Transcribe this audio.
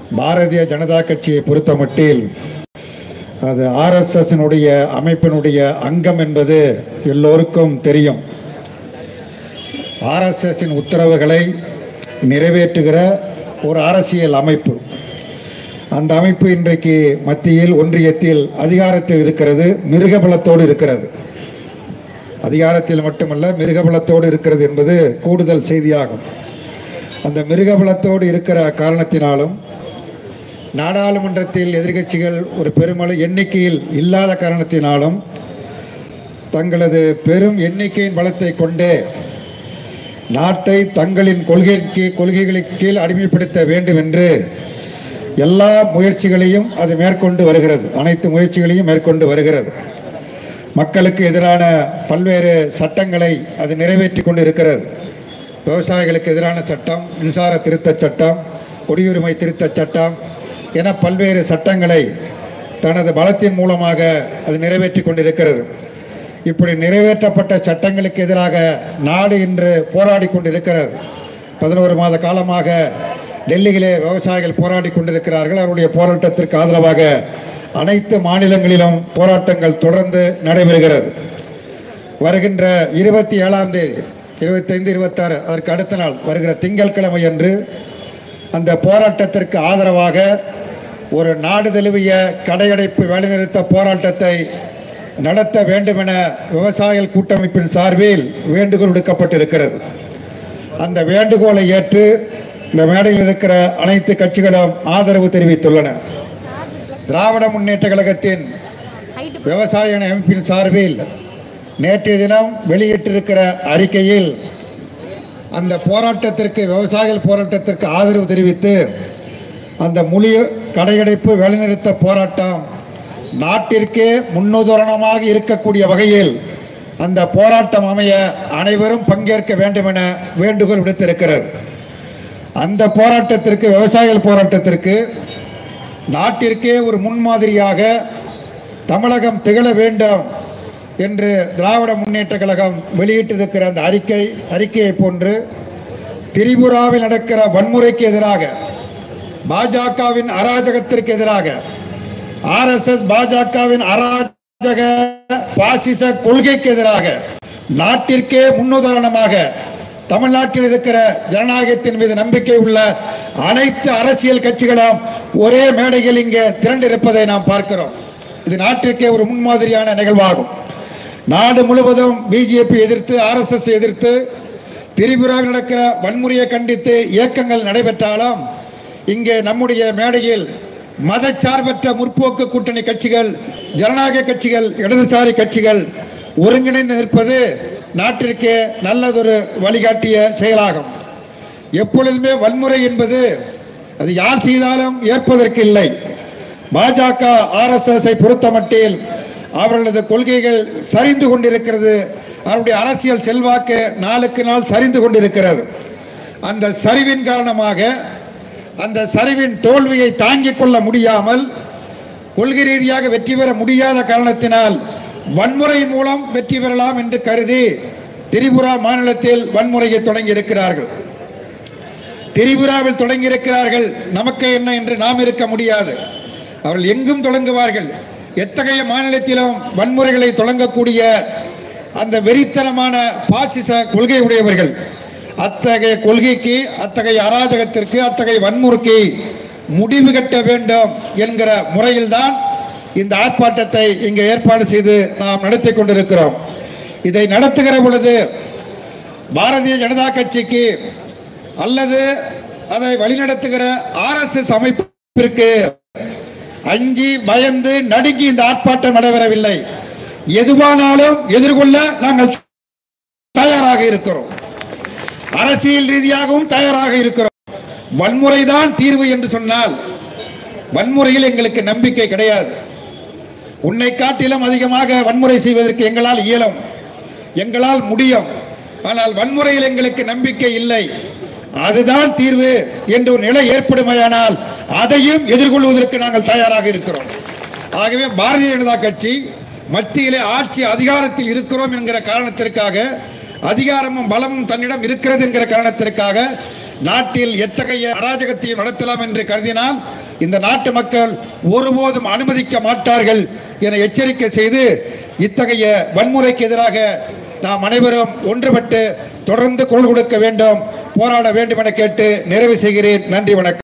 பாரதிய ஜனதா கட்சியை பொறுத்தமட்டில் அது ஆர்எஸ்எஸ்னுடைய அமைப்பினுடைய அங்கம் என்பது எல்லோருக்கும் தெரியும் ஆர்எஸ்எஸ்ஸின் உத்தரவுகளை நிறைவேற்றுகிற ஒரு அரசியல் அமைப்பு அந்த அமைப்பு இன்றைக்கு மத்தியில் ஒன்றியத்தில் அதிகாரத்தில் இருக்கிறது மிருகபலத்தோடு இருக்கிறது அதிகாரத்தில் மட்டுமல்ல மிருகபலத்தோடு இருக்கிறது என்பது கூடுதல் செய்தியாகும் அந்த மிருகபலத்தோடு இருக்கிற காரணத்தினாலும் நாடாளுமன்றத்தில் எதிர்க்கட்சிகள் ஒரு பெருமளவு எண்ணிக்கையில் இல்லாத காரணத்தினாலும் தங்களது பெரும் எண்ணிக்கையின் பலத்தை கொண்டே நாட்டை தங்களின் கொள்கைக்கு கொள்கைகளுக்கு கீழ் அடிமைப்படுத்த வேண்டும் என்று எல்லா முயற்சிகளையும் அது மேற்கொண்டு வருகிறது அனைத்து முயற்சிகளையும் மேற்கொண்டு வருகிறது மக்களுக்கு எதிரான பல்வேறு சட்டங்களை அது நிறைவேற்றி கொண்டு இருக்கிறது விவசாயிகளுக்கு எதிரான சட்டம் மின்சார திருத்தச் சட்டம் குடியுரிமை திருத்தச் சட்டம் என பல்வேறு சட்டங்களை தனது பலத்தின் மூலமாக அது நிறைவேற்றி கொண்டிருக்கிறது இப்படி நிறைவேற்றப்பட்ட சட்டங்களுக்கு எதிராக நாடு இன்று போராடி கொண்டிருக்கிறது பதினோரு மாத காலமாக டெல்லியிலே விவசாயிகள் போராடி கொண்டிருக்கிறார்கள் அவருடைய போராட்டத்திற்கு ஆதரவாக அனைத்து மாநிலங்களிலும் போராட்டங்கள் தொடர்ந்து நடைபெறுகிறது வருகின்ற இருபத்தி ஏழாம் தேதி இருபத்தைந்து இருபத்தாறு அதற்கு அடுத்த நாள் வருகிற திங்கட்கிழமை அன்று அந்த போராட்டத்திற்கு ஆதரவாக ஒரு நாடு தழுவிய கடையடைப்பு வேலைநிறுத்த போராட்டத்தை நடத்த வேண்டுமென விவசாயிகள் கூட்டமைப்பின் சார்பில் வேண்டுகோள் விடுக்கப்பட்டிருக்கிறது அந்த வேண்டுகோளை ஏற்று இந்த மேடையில் இருக்கிற அனைத்து கட்சிகளும் ஆதரவு தெரிவித்துள்ளன திராவிட முன்னேற்ற கழகத்தின் விவசாய அமைப்பின் சார்பில் நேற்றைய தினம் வெளியிட்டிருக்கிற அறிக்கையில் அந்த போராட்டத்திற்கு விவசாயிகள் போராட்டத்திற்கு ஆதரவு தெரிவித்து அந்த முழு கடையடைப்பு வேலைநிறுத்த போராட்டம் நாட்டிற்கே முன்னுதாரணமாக இருக்கக்கூடிய வகையில் அந்த போராட்டம் அமைய அனைவரும் பங்கேற்க வேண்டும் என வேண்டுகோள் விடுத்திருக்கிறது அந்த போராட்டத்திற்கு விவசாயிகள் போராட்டத்திற்கு நாட்டிற்கே ஒரு முன்மாதிரியாக தமிழகம் திகழ வேண்டும் என்று திராவிட முன்னேற்ற கழகம் வெளியிட்டிருக்கிற அந்த அறிக்கை அறிக்கையை போன்று திரிபுராவில் நடக்கிற வன்முறைக்கு எதிராக பாஜகவின் அராஜகத்திற்கு எதிராக ஆர்எஸ்எஸ் பாஜகவின் அராஜக பாசிச கொள்கைக்கு எதிராக நாட்டிற்கே முன்னுதாரணமாக தமிழ்நாட்டில் இருக்கிற ஜனநாயகத்தின் மீது நம்பிக்கை உள்ள அனைத்து அரசியல் கட்சிகளும் ஒரே மேடையில் இங்கே திரண்டிருப்பதை நாம் பார்க்கிறோம் இது நாட்டிற்கே ஒரு முன்மாதிரியான நிகழ்வாகும் நாடு முழுவதும் பிஜேபி எதிர்த்து ஆர்எஸ்எஸ் எதிர்த்து திரிபுராவில் நடக்கிற வன்முறையை கண்டித்து இயக்கங்கள் நடைபெற்றாலும் இங்கே நம்முடைய மேடையில் மதச்சார்பற்ற முற்போக்கு கூட்டணி கட்சிகள் ஜனநாயக கட்சிகள் இடதுசாரி கட்சிகள் ஒருங்கிணைந்து நிற்பது நாட்டிற்கு நல்லதொரு வழிகாட்டிய செயலாகும் எப்பொழுதுமே வன்முறை என்பது அது யார் செய்தாலும் ஏற்பதற்கு இல்லை பாஜக ஆர்எஸ்எஸ்ஐ பொறுத்தமட்டில் அவர்களது கொள்கைகள் சரிந்து கொண்டிருக்கிறது அவருடைய அரசியல் செல்வாக்கு நாளுக்கு நாள் சரிந்து கொண்டிருக்கிறது அந்த சரிவின் காரணமாக அந்த சரிவின் தோல்வியை தாங்கிக் கொள்ள முடியாமல் கொள்கை ரீதியாக வெற்றி பெற முடியாத காரணத்தினால் வன்முறை மூலம் வெற்றி பெறலாம் என்று கருதி திரிபுரா மாநிலத்தில் வன்முறையை தொடங்கி இருக்கிறார்கள் திரிபுராவில் தொடங்கி இருக்கிறார்கள் நமக்கு என்ன என்று நாம் இருக்க முடியாது அவர்கள் எங்கும் தொடங்குவார்கள் எத்தகைய மாநிலத்திலும் வன்முறைகளை தொடங்கக்கூடிய அந்த வெறித்தனமான பாசிச கொள்கை உடையவர்கள் அத்தகைய கொள்கைக்கு அத்தகைய அராஜகத்திற்கு அத்தகைய வன்முறைக்கு முடிவு கட்ட வேண்டும் என்கிற முறையில்தான் இந்த ஆர்ப்பாட்டத்தை இங்கு ஏற்பாடு செய்து நாம் நடத்தி கொண்டிருக்கிறோம் இதை நடத்துகிற பொழுது பாரதிய ஜனதா கட்சிக்கு அல்லது அதை வழிநடத்துகிற ஆர்எஸ்எஸ் அமைப்பிற்கு அஞ்சி பயந்து நடுங்கி இந்த ஆர்ப்பாட்டம் நடைபெறவில்லை எதுவானாலும் எதிர்கொள்ள நாங்கள் தயாராக இருக்கிறோம் அரசியல் ரீதியாகவும் தயாராக இருக்கிறோம் வன்முறைதான் தீர்வு என்று சொன்னால் வன்முறையில் எங்களுக்கு நம்பிக்கை கிடையாது உன்னை காட்டிலும் அதிகமாக வன்முறை செய்வதற்கு எங்களால் இயலும் எங்களால் முடியும் ஆனால் வன்முறையில் எங்களுக்கு நம்பிக்கை இல்லை அதுதான் தீர்வு என்ற ஒரு நிலை ஏற்படுமையானால் அதையும் எதிர்கொள்வதற்கு நாங்கள் தயாராக இருக்கிறோம் ஆகவே பாரதிய ஜனதா கட்சி மத்தியிலே ஆட்சி அதிகாரத்தில் இருக்கிறோம் என்கிற காரணத்திற்காக அதிகாரமும் பலமும் தன்னிடம் இருக்கிறது என்கிற காரணத்திற்காக நாட்டில் எத்தகைய அராஜகத்தையும் நடத்தலாம் என்று கருதினால் இந்த நாட்டு மக்கள் ஒருபோதும் அனுமதிக்க மாட்டார்கள் என எச்சரிக்கை செய்து இத்தகைய வன்முறைக்கு எதிராக நாம் அனைவரும் ஒன்றுபட்டு தொடர்ந்து குரல் கொடுக்க வேண்டும் போராட வேண்டும் என கேட்டு நிறைவு செய்கிறேன் நன்றி வணக்கம்